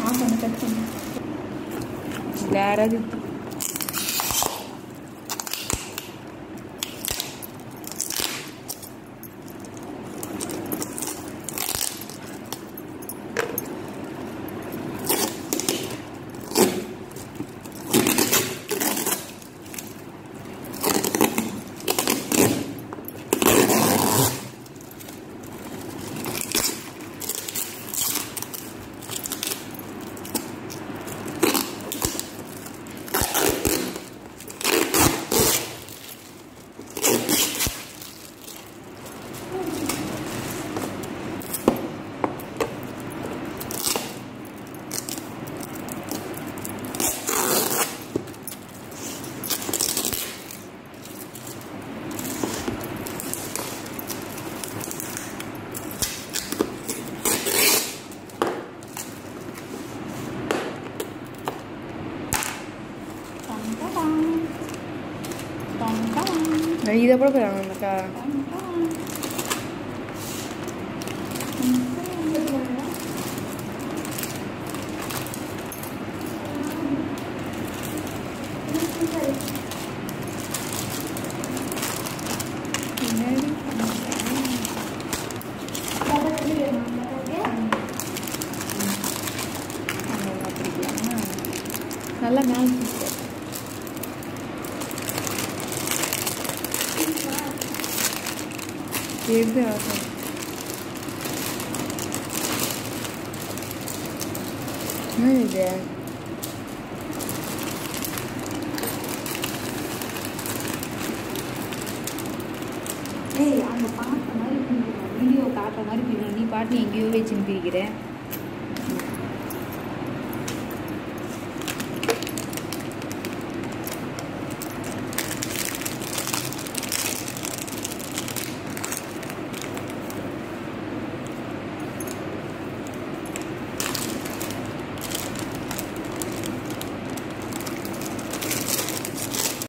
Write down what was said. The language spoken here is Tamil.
ஆஃப் பண்ண கட் பண்ணு வேறது டாங் டாங். டாங் டாங். இதை கூட போயிடலாம்க்கா டாங் டாங். பின்னாடி ஆமாம், அப்படியா? நல்லா மேலே தூக்கு. எது ஆகும் என்ன இது ஏய் அங்கே பார்த்த மாதிரி வீடியோ காட்டுற மாதிரி பிரிக்கணும் நீ பாட்டு எங்கேயோ வச்சுன்னு பிரிக்கிற